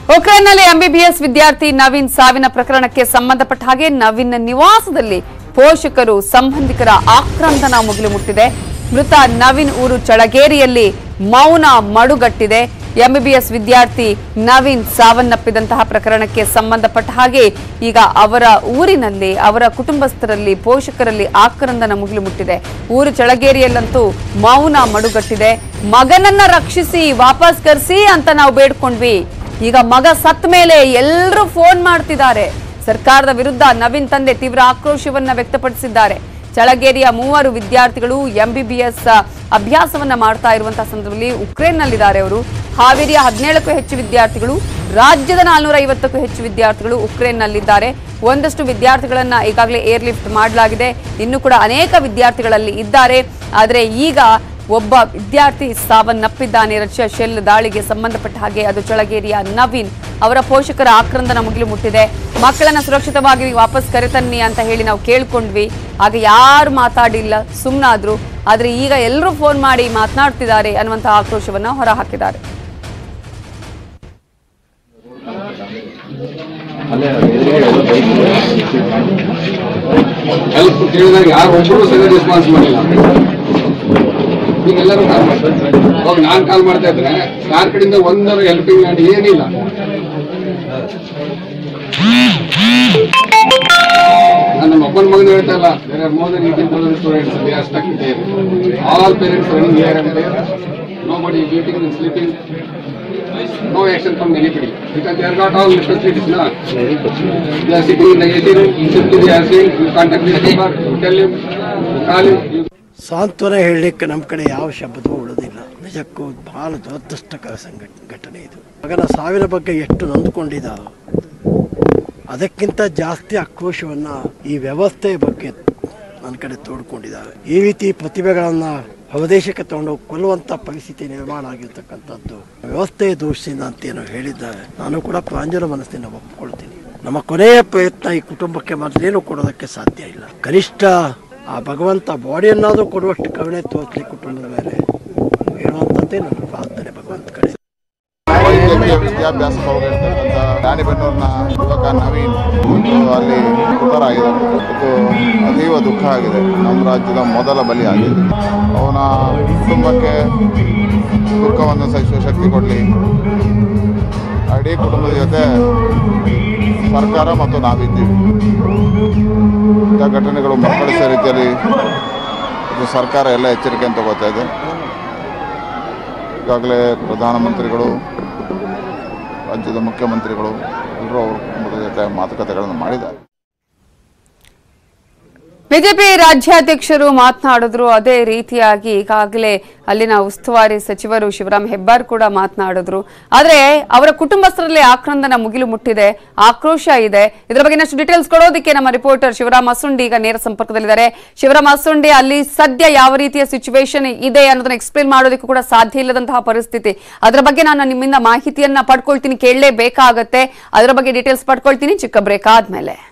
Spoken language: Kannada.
ಉಕ್ರೇನ್ನಲ್ಲಿ ಎಂಬಿಬಿಎಸ್ ವಿದ್ಯಾರ್ಥಿ ನವೀನ್ ಸಾವಿನ ಪ್ರಕರಣಕ್ಕೆ ಸಂಬಂಧಪಟ್ಟ ಹಾಗೆ ನವೀನ್ ನಿವಾಸದಲ್ಲಿ ಪೋಷಕರು ಸಂಬಂಧಿಕರ ಆಕ್ರಂದನ ಮುಗಿಲು ಮುಟ್ಟಿದೆ ಮೃತ ನವೀನ್ ಊರು ಚಳಗೇರಿಯಲ್ಲಿ ಮೌನ ಮಡುಗಟ್ಟಿದೆ ಎಂಬಿಬಿಎಸ್ ವಿದ್ಯಾರ್ಥಿ ನವೀನ್ ಸಾವನ್ನಪ್ಪಿದಂತಹ ಪ್ರಕರಣಕ್ಕೆ ಸಂಬಂಧಪಟ್ಟ ಹಾಗೆ ಈಗ ಅವರ ಊರಿನಲ್ಲಿ ಅವರ ಕುಟುಂಬಸ್ಥರಲ್ಲಿ ಪೋಷಕರಲ್ಲಿ ಆಕ್ರಂದನ ಮುಗಿಲು ಮುಟ್ಟಿದೆ ಊರು ಚಳಗೇರಿಯಲ್ಲಂತೂ ಮೌನ ಮಡುಗಟ್ಟಿದೆ ಮಗನನ್ನ ರಕ್ಷಿಸಿ ವಾಪಸ್ ಕರೆಸಿ ಅಂತ ನಾವು ಬೇಡ್ಕೊಂಡ್ವಿ ಈಗ ಮಗ ಸತ್ತ ಮೇಲೆ ಎಲ್ಲರೂ ಫೋನ್ ಮಾಡ್ತಿದ್ದಾರೆ ಸರ್ಕಾರದ ವಿರುದ್ಧ ನವೀನ್ ತಂದೆ ತೀವ್ರ ಆಕ್ರೋಶವನ್ನ ವ್ಯಕ್ತಪಡಿಸಿದ್ದಾರೆ ಚಳಗೇರಿಯ ಮೂವರು ವಿದ್ಯಾರ್ಥಿಗಳು ಎಂಬಿಬಿಎಸ್ ಅಭ್ಯಾಸವನ್ನ ಮಾಡ್ತಾ ಇರುವಂತಹ ಸಂದರ್ಭದಲ್ಲಿ ಉಕ್ರೇನ್ನಲ್ಲಿದ್ದಾರೆ ಅವರು ಹಾವೇರಿಯ ಹದಿನೇಳಕ್ಕೂ ಹೆಚ್ಚು ವಿದ್ಯಾರ್ಥಿಗಳು ರಾಜ್ಯದ ನಾಲ್ನೂರ ಐವತ್ತಕ್ಕೂ ಹೆಚ್ಚು ವಿದ್ಯಾರ್ಥಿಗಳು ಉಕ್ರೇನ್ನಲ್ಲಿದ್ದಾರೆ ಒಂದಷ್ಟು ವಿದ್ಯಾರ್ಥಿಗಳನ್ನ ಈಗಾಗಲೇ ಏರ್ಲಿಫ್ಟ್ ಮಾಡಲಾಗಿದೆ ಇನ್ನು ಕೂಡ ಅನೇಕ ವಿದ್ಯಾರ್ಥಿಗಳಲ್ಲಿ ಇದ್ದಾರೆ ಆದರೆ ಈಗ ಒಬ್ಬ ವಿದ್ಯಾರ್ಥಿ ಸಾವನ್ನಪ್ಪಿದ್ದಾನೆ ರಷ್ಯಾ ಶೆಲ್ ದಾಳಿಗೆ ಸಂಬಂಧಪಟ್ಟ ಹಾಗೆ ಅದು ಚಳಗೇರಿಯ ನವೀನ್ ಅವರ ಪೋಷಕರ ಆಕ್ರಂದನ ಮುಗಿಲು ಮುಟ್ಟಿದೆ ಮಕ್ಕಳನ್ನ ಸುರಕ್ಷಿತವಾಗಿ ವಾಪಸ್ ಕರೆತನ್ನಿ ಅಂತ ಹೇಳಿ ನಾವು ಕೇಳ್ಕೊಂಡ್ವಿ ಆಗ ಯಾರು ಮಾತಾಡಿಲ್ಲ ಸುಮ್ಮನಾದ್ರು ಆದ್ರೆ ಈಗ ಎಲ್ಲರೂ ಫೋನ್ ಮಾಡಿ ಮಾತನಾಡ್ತಿದ್ದಾರೆ ಅನ್ನುವಂತಹ ಆಕ್ರೋಶವನ್ನ ಹೊರಹಾಕಿದ್ದಾರೆ ಹೆಲ್ಪ್ ಕೇಳಿದಾಗ ಯಾರು ಒಬ್ಬರು ಸರಿ ರೆಸ್ಪಾನ್ಸ್ ಮಾಡಿಲ್ಲ ನೀವೆಲ್ಲರೂ ಕಾಲ್ ಮಾಡ್ತಾರೆ ಅವಾಗ ನಾನು ಕಾಲ್ ಮಾಡ್ತಾ ಇದ್ರೆ ಯಾರ ಕಡೆಯಿಂದ ಒಂದರ ಹೆಲ್ಪಿಂಗ್ ಮಾಡಿ ಏನಿಲ್ಲ ನಾನು ನಮ್ಮ ಅಪ್ಪನ ಮಗನ ಹೇಳ್ತಾ ಇಲ್ಲ ಬೇರೆ more than eighteen thousand students they are stuck there all parents running here and there nobody eating and sleeping no action from anybody because they are got all the facilities now. They are sitting in the AC room, simply they are saying, you contact this number, you tell him, you call him. You ಸಾಂತ್ವನ ಹೇಳಲಿಕ್ಕೆ ನಮ್ಮ ಕಡೆ ಯಾವ ಶಬ್ದವೂ ಉಳಿದಿಲ್ಲ ನಿಜಕ್ಕೂ ಬಹಳ ದುರದೃಷ್ಟಕರ ಸಂಘಟ ಘಟನೆ ಇದು ಮಗನ ಸಾವಿನ ಬಗ್ಗೆ ಎಷ್ಟು ನೊಂದುಕೊಂಡಿದ್ದಾರೋ ಅದಕ್ಕಿಂತ ಜಾಸ್ತಿ ಆಕ್ರೋಶವನ್ನು ಈ ವ್ಯವಸ್ಥೆಯ ಬಗ್ಗೆ ನನ್ನ ಕಡೆ ತೋಡ್ಕೊಂಡಿದ್ದಾರೆ ಈ ರೀತಿ ಪ್ರತಿಭೆಗಳನ್ನು ಹೊರದೇಶಕ್ಕೆ ತಗೊಂಡೋಗಿ ಕೊಲ್ಲುವಂಥ ಪರಿಸ್ಥಿತಿ ನಿರ್ಮಾಣ ಆಗಿರ್ತಕ್ಕಂಥದ್ದು ವ್ಯವಸ್ಥೆಯ ದೋಷದಿಂದ ಅಂತ ಏನೋ ಹೇಳಿದ್ದಾರೆ ನಾನು ಕೂಡ ಪ್ರಾಂಜಲ ಮನಸ್ಸಿನ ಒಪ್ಪಿಕೊಳ್ತೀನಿ ನಮ್ಮ ಕೊನೆಯ ಪ್ರಯತ್ನ ಈ ಕುಟುಂಬಕ್ಕೆ ಮೊದಲೇನು ಕೊಡೋದಕ್ಕೆ ಸಾಧ್ಯ ಇಲ್ಲ ಕನಿಷ್ಠ ಆ ಭಗವಂತ ಬಾಡಿಯನ್ನಾದರೂ ಕೊಡುವಷ್ಟು ಕರುಣೆ ತೋರಿಸಲಿ ಕುಟುಂಬದ ಮೇಲೆ ಹೇಳುವಂಥದ್ದೇ ನನ್ನ ಪ್ರಾರ್ಥನೆ ಭಗವಂತ ಕಡೆ ವೈದ್ಯಕೀಯ ವಿದ್ಯಾಭ್ಯಾಸಕ್ಕೆ ಹೋಗಿರ್ತಕ್ಕಂಥ ರಾಣಿಬೆನ್ನೂರಿನ ಯುವಕ ನವೀನ್ ಇವತ್ತು ಅಲ್ಲಿ ಮೃತರಾಗಿದ್ದಾರೆ ಇದು ಅತೀವ ದುಃಖ ಆಗಿದೆ ನಮ್ಮ ರಾಜ್ಯದ ಮೊದಲ ಬಲಿ ಆಗಿದೆ ಅವನ ಕುಟುಂಬಕ್ಕೆ ದುಃಖವನ್ನು ಸಹಿಸುವ ಶಕ್ತಿ ಕೊಡಲಿ ಇಡೀ ಕುಟುಂಬದ ಜೊತೆ ಸರ್ಕಾರ ಮತ್ತು ನಾವಿದ್ದೀವಿ ಇಂಥ ಘಟನೆಗಳು ಮರುಕಳಿಸೋ ರೀತಿಯಲ್ಲಿ ಇದು ಸರ್ಕಾರ ಎಲ್ಲ ಎಚ್ಚರಿಕೆಯನ್ನು ತಗೋತಾ ಇದೆ ಈಗಾಗಲೇ ಪ್ರಧಾನಮಂತ್ರಿಗಳು ರಾಜ್ಯದ ಮುಖ್ಯಮಂತ್ರಿಗಳು ಎಲ್ಲರೂ ಅವ್ರ ಕುಟುಂಬದ ಜೊತೆ ಮಾತುಕತೆಗಳನ್ನು ಮಾಡಿದ್ದಾರೆ ಬಿಜೆಪಿ ರಾಜ್ಯಾಧ್ಯಕ್ಷರು ಮಾತನಾಡಿದ್ರು ಅದೇ ರೀತಿಯಾಗಿ ಈಗಾಗಲೇ ಅಲ್ಲಿನ ಉಸ್ತುವಾರಿ ಸಚಿವರು ಶಿವರಾಮ್ ಹೆಬ್ಬಾರ್ ಕೂಡ ಮಾತನಾಡಿದ್ರು ಆದ್ರೆ ಅವರ ಕುಟುಂಬಸ್ಥರಲ್ಲಿ ಆಕ್ರಂದನ ಮುಗಿಲು ಮುಟ್ಟಿದೆ ಆಕ್ರೋಶ ಇದೆ ಇದರ ಬಗ್ಗೆ ಇನ್ನಷ್ಟು ಡೀಟೇಲ್ಸ್ ಕೊಡೋದಕ್ಕೆ ನಮ್ಮ ರಿಪೋರ್ಟರ್ ಶಿವರಾಮ್ ಅಸುಂಡಿ ಈಗ ನೇರ ಸಂಪರ್ಕದಲ್ಲಿದ್ದಾರೆ ಶಿವರಾಮ್ ಅಸುಂಡಿ ಅಲ್ಲಿ ಸದ್ಯ ಯಾವ ರೀತಿಯ ಸಿಚುವೇಶನ್ ಇದೆ ಅನ್ನೋದನ್ನ ಎಕ್ಸ್ಪ್ಲೇನ್ ಮಾಡೋದಕ್ಕೂ ಕೂಡ ಸಾಧ್ಯ ಇಲ್ಲದಂತಹ ಪರಿಸ್ಥಿತಿ ಅದರ ಬಗ್ಗೆ ನಾನು ನಿಮ್ಮಿಂದ ಮಾಹಿತಿಯನ್ನ ಪಡ್ಕೊಳ್ತೀನಿ ಕೇಳಲೇಬೇಕಾಗತ್ತೆ ಅದರ ಬಗ್ಗೆ ಡೀಟೇಲ್ಸ್ ಪಡ್ಕೊಳ್ತೀನಿ ಚಿಕ್ಕ ಬ್ರೇಕ್ ಆದ್ಮೇಲೆ